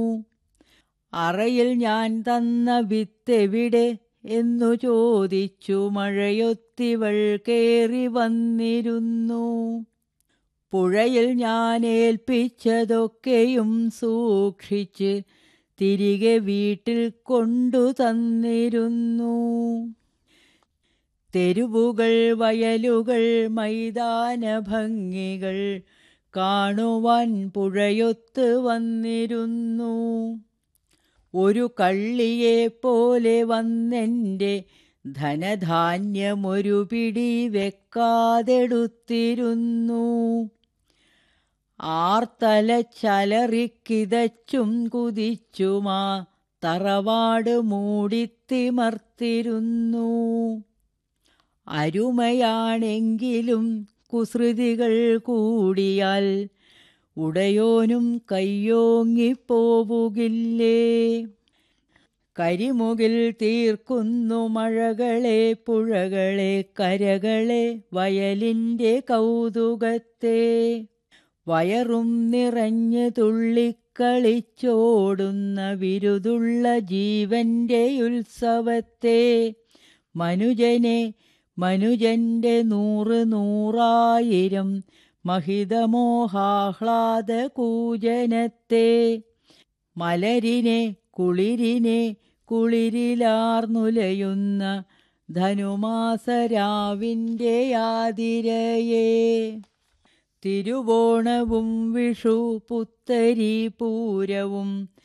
അറയിൽ ഞാൻ തന്ന വിത്തെവിടെ എന്നു ചോദിച്ചു മഴയൊത്തിവൾ കേറി വന്നിരുന്നു പുഴയിൽ ഞാൻ ഏൽപ്പിച്ചതൊക്കെയും സൂക്ഷിച്ച് തിരികെ വീട്ടിൽ കൊണ്ടു തന്നിരുന്നു തെരുവുകൾ വയലുകൾ മൈതാന ഭംഗികൾ കാണുവാൻ പുഴയൊത്ത് വന്നിരുന്നു ഒരു കള്ളിയെ പോലെ വന്നെൻ്റെ ധനധാന്യമൊരു പിടി വെക്കാതെടുത്തിരുന്നു ആർത്തലച്ചലറിക്കിതച്ചും കുതിച്ചുമാ തറവാട് മൂടിത്തിമർത്തിരുന്നു അരുമയാണെങ്കിലും കുസൃതികൾ കൂടിയാൽ ഉടയോനും കയ്യോങ്ങിപ്പോവുകില്ലേ കരിമുകിൽ തീർക്കുന്നു മഴകളെ പുഴകളെ കരകളെ വയലിൻ്റെ കൗതുകത്തെ വയറും നിറഞ്ഞ് തുള്ളിക്കളിച്ചോടുന്ന വിരുതുള്ള ജീവന്റെ ഉത്സവത്തെ മനുജനെ മനുജന്റെ നൂറ് നൂറായിരം മഹിതമോഹാഹ്ലാദ കൂജനത്തെ മലരിനെ കുളിരിനെ കുളിരിലാർന്നുലയുന്ന ധനുമാസരാവിൻ്റെ ആതിരയെ തിരുവോണവും വിഷു പുത്തരി പൂരവും